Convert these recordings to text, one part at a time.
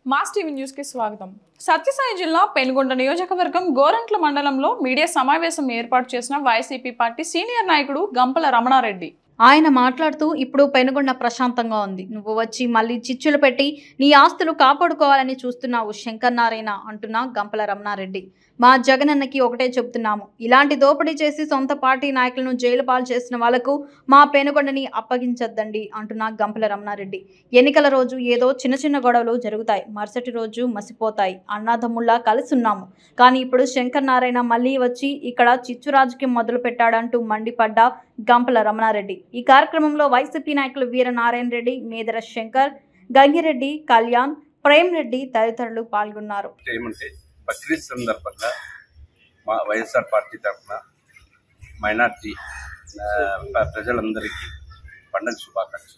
mass TV news కి స్వాగతం సత్యసాయి జిల్లా పెనుగొండ నియోజకవర్గం గోరంట్ల మండలంలో మీడియా సమావేశం ఏర్పాటు చేసిన వైసీపీ పార్టీ సీనియర్ నాయకుడు గంపల రమణారెడ్డి ఆయన మాట్లాడుతూ ఇప్పుడు పెనుగొండ ప్రశాంతంగా ఉంది నువ్వు వచ్చి మళ్ళీ చిచ్చులు పెట్టి నీ ఆస్తులు కాపాడుకోవాలని చూస్తున్నావు శంకర్ నారాయణ అంటున్న గంపల రమణారెడ్డి మా జగనన్నకి ఒకటే చెబుతున్నాము ఇలాంటి దోపిడీ చేసి సొంత పార్టీ నాయకులను జైలు పాలు చేసిన వాళ్లకు మా పెనుగొండని అప్పగించొద్దండి అంటున్న గంపల రమణారెడ్డి ఎన్నికల రోజు ఏదో చిన్న చిన్న గొడవలు జరుగుతాయి మరుసటి రోజు మసిపోతాయి అన్నాదమ్ముల్లా కలిసి ఉన్నాము కానీ ఇప్పుడు శంకర్ నారాయణ మళ్ళీ వచ్చి ఇక్కడ చిచ్చు రాజకీయం మొదలు పెట్టాడంటూ మండిపడ్డ గంపల రమణారెడ్డి ఈ కార్యక్రమంలో వైసీపీ నాయకులు వీర నారాయణ రెడ్డి మేదర శంకర్ గంగిరెడ్డి కళ్యాణ్ ప్రేమ్ రెడ్డి తదితరులు పాల్గొన్నారు ఏమంటే బక్రీద్ సందర్భంగా మా వైఎస్ఆర్ పార్టీ తరఫున మైనార్టీ ఆ, ప్ర- ప్రజలందరికీ పండుగ శుభాకాంక్షలు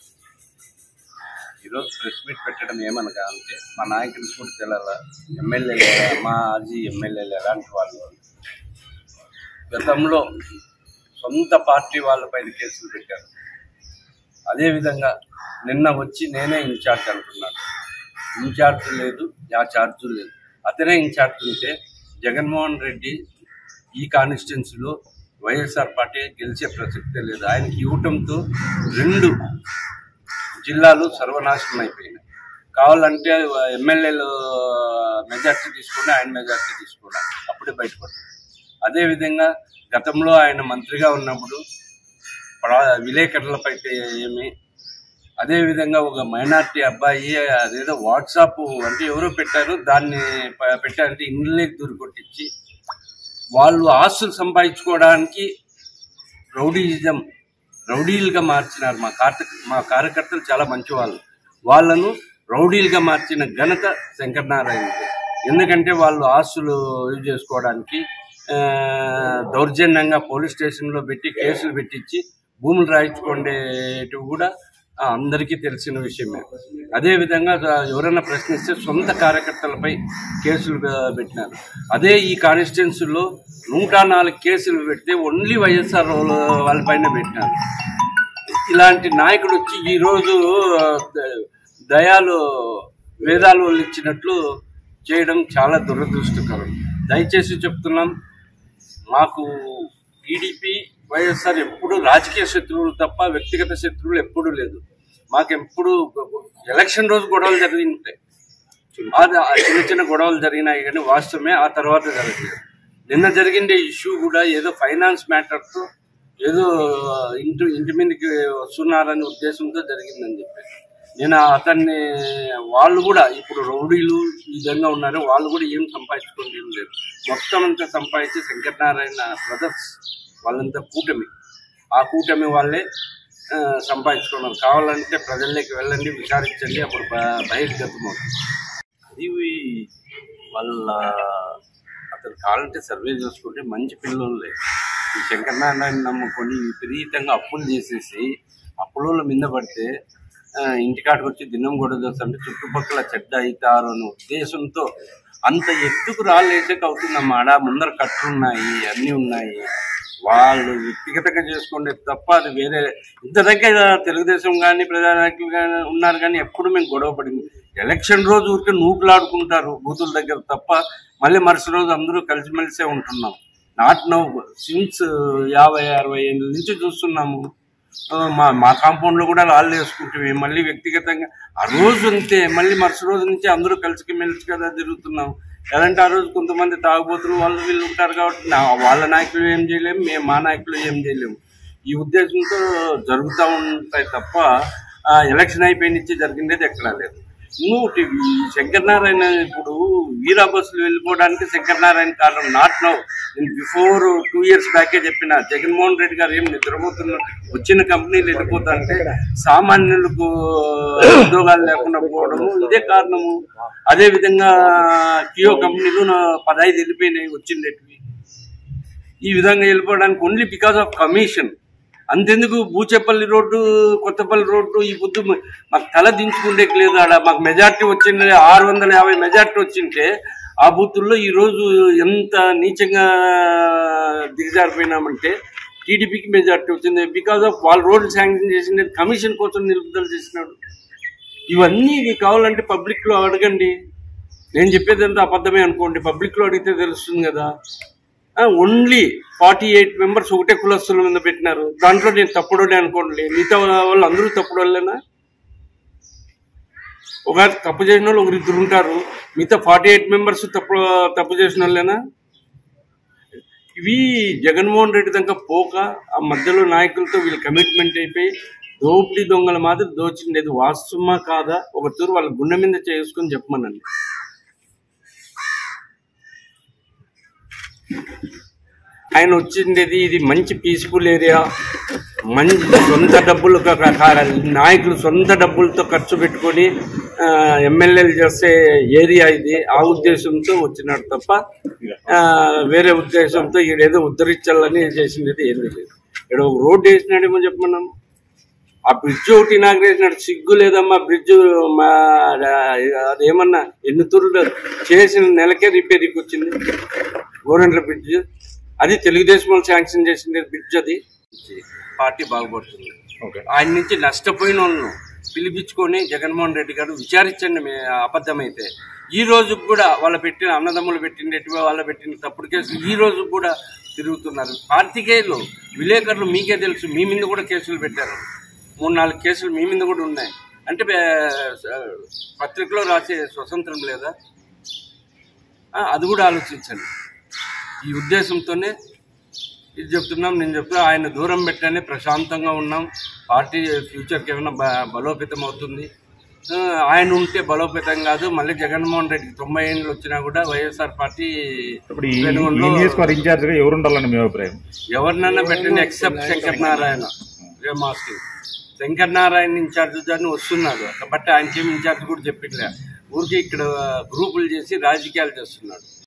ఈరోజు ప్రెస్ మీట్ పెట్టడం ఏమనగా అంటే మా నాయకుడికి కూడా తెలాల ఎమ్మెల్యేలు మాజీ ఎమ్మెల్యేలు ఎలాంటి వాళ్ళు గతంలో సొంత పార్టీ వాళ్ళపైన కేసులు పెట్టారు అదేవిధంగా నిన్న వచ్చి నేనే ఇన్ఛార్జ్ అనుకున్నాను ఇన్ఛార్జ్ లేదు ఆ ఛార్జ్ లేదు అతనే ఇన్ఛార్జ్ ఉంటే జగన్మోహన్ రెడ్డి ఈ కాన్స్టిట్యున్సీలో వైఎస్ఆర్ పార్టీ గెలిచే ప్రసక్తే లేదు ఆయనకి ఇవ్వటంతో రెండు జిల్లాలు సర్వనాశనం అయిపోయినాయి కావాలంటే ఎమ్మెల్యేలు మెజార్టీ తీసుకుని ఆయన మెజార్టీ తీసుకున్నా అప్పుడే బయటపడుతుంది అదేవిధంగా గతంలో ఆయన మంత్రిగా ఉన్నప్పుడు ప్రా- విలేకరులపై ఏమి అదేవిధంగా ఒక మైనార్టీ అబ్బాయి అదేదో వాట్సాప్ అంటే ఎవరో పెట్టారు దాన్ని ప- పెట్టారంటే ఇండ్లకి దూరి కొట్టించి వాళ్ళు ఆస్తులు సంపాదించుకోవడానికి రౌడీయిజం రౌడీలుగా మార్చినారు మా కార్త మా కార్యకర్తలు చాలా మంచి వాళ్ళు వాళ్ళను రౌడీలుగా మార్చిన ఘనత శంకరనారాయణది ఎందుకంటే వాళ్ళు ఆస్తులు ఇది చేసుకోవడానికి ఆ, దౌర్జన్యంగా పోలీస్ స్టేషన్లో పెట్టి కేసులు పెట్టించి భూములు రాయించుకునేటివి కూడా ఆ, అందరికీ తెలిసిన విషయమే అదేవిధంగా ఆ, ఎవరైనా ప్రశ్నిస్తే సొంత కార్యకర్తలపై కేసులు ఆ, పెట్టినారు అదే ఈ కాన్స్టిట్యున్సీలో నూట నాలుగు కేసులు పెడితే ఓన్లీ వైఎస్ఆర్ వాళ్ళ- వాళ్ళపైన పెట్టినారు ఇలాంటి నాయకుడు వచ్చి ఈరోజు ఆ, ద- దయాలు వేదాలు వాళ్ళు ఇచ్చినట్లు చేయడం చాలా దురదృష్టకరం దయచేసి చెప్తున్నాం మాకు టీడీపీ వైఎస్ఆర్ ఎప్పుడు రాజకీయ శత్రువులు తప్ప వ్యక్తిగత శత్రువులు ఎప్పుడూ లేదు మాకు ఎప్పుడు ఎలక్షన్ రోజు గొడవలు జరిగి ఉంటాయి అది ఆ చిన్న చిన్న గొడవలు జరిగినాయి కానీ వాస్తవమే ఆ తర్వాత జరగలేదు నిన్న జరిగిండే ఇష్యూ కూడా ఏదో ఫైనాన్స్ మ్యాటర్తో ఏదో ఇంటి ఇంటి మీదకి వస్తున్నారనే ఉద్దేశంతో జరిగిందని చెప్పి నేను అతన్ని వాళ్ళు కూడా ఇప్పుడు రౌడీలు ఈ విధంగా ఉన్నారు వాళ్ళు కూడా ఏం సంపాదించుకోండి ఏం లేదు మొత్తం అంతా సంపాదించి శంకరనారాయణ బ్రదర్స్ వాళ్ళంతా కూటమి ఆ కూటమి వాళ్ళే ఆ, సంపాదించుకున్నారు కావాలంటే ప్రజల్లోకి వెళ్ళండి విచారించండి అప్పుడు బ- బహిర్గతం అవుతుంది అది వాళ్ళ అతను కావాలంటే సర్వే చేసుకుంటే మంచి పిల్లలే ఈ శంకరనారాయణ నమ్ముకొని విపరీతంగా అప్పులు చేసేసి అప్పుల మీద పడితే ఆ, ఇంటికాడికి వచ్చి దినం కూడా చేస్తుంటే చుట్టుపక్కల చెడ్డ అవుతారు అనే ఉద్దేశంతో అంత ఎత్తుకు రాలేసాక అవుతుందమ్మా ఆడ ముందర కట్లు ఉన్నాయి అన్నీ ఉన్నాయి వాళ్ళు వ్యక్తిగతంగా చేసుకుంటే తప్ప అది వేరే ఇంత దగ్గర తెలుగుదేశం కానీ ప్రజానాయకులు కానీ ఉన్నారు కానీ ఎప్పుడు మేము గొడవ పడింది ఎలక్షన్ రోజు ఊరికే నూకులాడుకుంటారు బూతుల దగ్గర తప్ప మళ్ళీ మరుసటి రోజు అందరూ కలిసిమెలిసే ఉంటున్నాం నాట్ నౌ సిన్స్ యాభై అరవై ఏళ్ళ నుంచి చూస్తున్నాము ఆ, మా మా కాంపౌండ్ లో కూడా రాళ్ళు వేసుకుంటే మళ్ళీ వ్యక్తిగతంగా ఆ రోజు అంతే మళ్ళీ మరుసటి రోజు నుంచి అందరూ కలిసి మెలిసి కదా తిరుగుతున్నాం ఎలాంటి ఆ రోజు కొంతమంది తాగుబోతులు వాళ్ళు వీళ్ళు ఉంటారు కాబట్టి నా- వాళ్ళ నాయకులు ఏం చేయలేము మేము మా నాయకులు ఏం చేయలేము ఈ ఉద్దేశంతో జరుగుతూ ఉంటాయి తప్ప ఆ, ఎలక్షన్ అయిపోయి నుంచి జరిగిండేది ఎక్కడా లేదు ఇంకోటి ఈ శంకరనారాయణ ఇప్పుడు వీరా బస్సులు వెళ్ళిపోవడానికి శంకరనారాయణ కారణం నాట్ నౌ నేను బిఫోర్ టూ ఇయర్స్ బ్యాకే చెప్పిన జగన్మోహన్ రెడ్డి గారు ఏం నిద్రపోతున్నారు వచ్చిన కంపెనీలు వెళ్ళిపోతా అంటే సామాన్యులకు ఉద్యోగాలు లేకుండా పోవడము ఇదే కారణము అదే విధంగా కియో కంపెనీలు నా పదహైదు వెళ్ళిపోయినాయి వచ్చిండేటివి ఈ విధంగా వెళ్ళిపోవడానికి ఓన్లీ బికాస్ ఆఫ్ కమిషన్ అంతెందుకు బూచేపల్లి రోడ్డు కొత్తపల్లి రోడ్డు ఈ పొద్దు మ- మాకు తల దించుకుండేకి లేదు ఆడ మాకు మెజార్టీ వచ్చింది ఆరు వందల యాభై మెజార్టీ వచ్చింటే ఆ బూతుల్లో ఈ రోజు ఎంత నీచంగా దిగజారిపోయినామంటే టీడీపీకి మెజార్టీ వచ్చింది బికాస్ ఆఫ్ వాళ్ళు రోడ్లు శాంక్షన్ చేసింది కమిషన్ కోసం నిలుపుదల చేసినాడు ఇవన్నీ కావాలంటే పబ్లిక్ లో అడగండి నేను చెప్పేదంతా అబద్ధమే అనుకోండి పబ్లిక్లో అడిగితే తెలుస్తుంది కదా ఓన్లీ ఫార్టీ ఎయిట్ మెంబర్స్ ఒకటే కులస్తుల మీద పెట్టినారు దాంట్లో నేను తప్పుడోనే అనుకోండి మిగతా వాళ్ళు అందరూ తప్పుడు వాళ్ళేనా ఒక తప్పు చేసిన వాళ్ళు ఒకరిద్దరు ఉంటారు మిగతా ఫార్టీ ఎయిట్ మెంబర్స్ తప్పు తప్పు చేసిన వాళ్ళేనా ఇవి జగన్మోహన్ రెడ్డి దాకా పోక ఆ మధ్యలో నాయకులతో వీళ్ళు కమిట్మెంట్ అయిపోయి దోపిడీ దొంగల మాదిరి దోచిండేది వాస్తవమా కాదా ఒక తూరు వాళ్ళ గుండె మీద చేసుకొని చెప్పమనండి ఆయన వచ్చిండేది ఇది మంచి పీస్ఫుల్ ఏరియా మంచి సొంత డబ్బులు క- క- క- నాయకులు సొంత డబ్బులతో ఖర్చు పెట్టుకొని ఆ, ఎమ్మెల్యేలు చేసే ఏరియా ఇది ఆ ఉద్దేశంతో వచ్చినాడు తప్ప ఆ, వేరే ఉద్దేశంతో ఈడేదో ఉద్ధరించాలని చేసింది ఏమీ లేదు ఇక్కడ ఒక రోడ్డు వేసినాడేమో చెప్పమన్నాను ఆ బ్రిడ్జ్ ఒకటి ఇనాగ్రేషన్ సిగ్గు లేదమ్మా బ్రిడ్జ్ మా అదేమన్నా ఎన్ని తూర్లు చేసిన నెలకే రిపేరీకి వచ్చింది గోరెంట్ల బ్రిడ్జ్ అది తెలుగుదేశం వాళ్ళు శాంక్షన్ చేసింది బ్రిడ్జ్ అది పార్టీ బాగుపడుతుంది ఓకే ఆయన నుంచి నష్టపోయిన వాళ్ళను పిలిపించుకొని జగన్మోహన్ రెడ్డి గారు విచారించండి మీ అబద్ధమైతే ఈ రోజు కూడా వాళ్ళ పెట్టిన అన్నదమ్ములు పెట్టినట్టుగా వాళ్ళ పెట్టిన తప్పుడు కేసులు ఈ రోజు కూడా తిరుగుతున్నారు పార్టీకేయులు విలేకరులు మీకే తెలుసు మీ మీద కూడా కేసులు పెట్టారు మూడు నాలుగు కేసులు మీ మీద కూడా ఉన్నాయి అంటే ఆ, పత్రికలో రాసే స్వతంత్రం లేదా ఆ, అది కూడా ఆలోచించండి ఈ ఉద్దేశంతోనే ఇది చెప్తున్నాం నేను చెప్తున్నా ఆయన దూరం పెట్టానే ప్రశాంతంగా ఉన్నాం పార్టీ ఫ్యూచర్కి ఏమైనా బ- బలోపేతం అవుతుంది ఆ, ఆయన ఉంటే బలోపేతం కాదు మళ్ళీ జగన్మోహన్ రెడ్డికి తొంభై ఏళ్ళు వచ్చినా కూడా వైఎస్ఆర్ పార్టీ ఇప్పుడు ఈ ఈ వెనుగొండలో నియోజకవర్గ ఇన్ఛార్జ్ గా ఎవరు ఉండాలని మీ అభిప్రాయం ఎవరినైనా పెట్టండి except Shankar Narayana master Shankar Narayana incharge అని వస్తున్నాడు బట్ ఆయనకేం ఇన్ఛార్జ్ కూడా చెప్పట్లే ఊరికి ఇక్కడ గ్రూపులు చేసి రాజకీయాలు చేస్తున్నాడు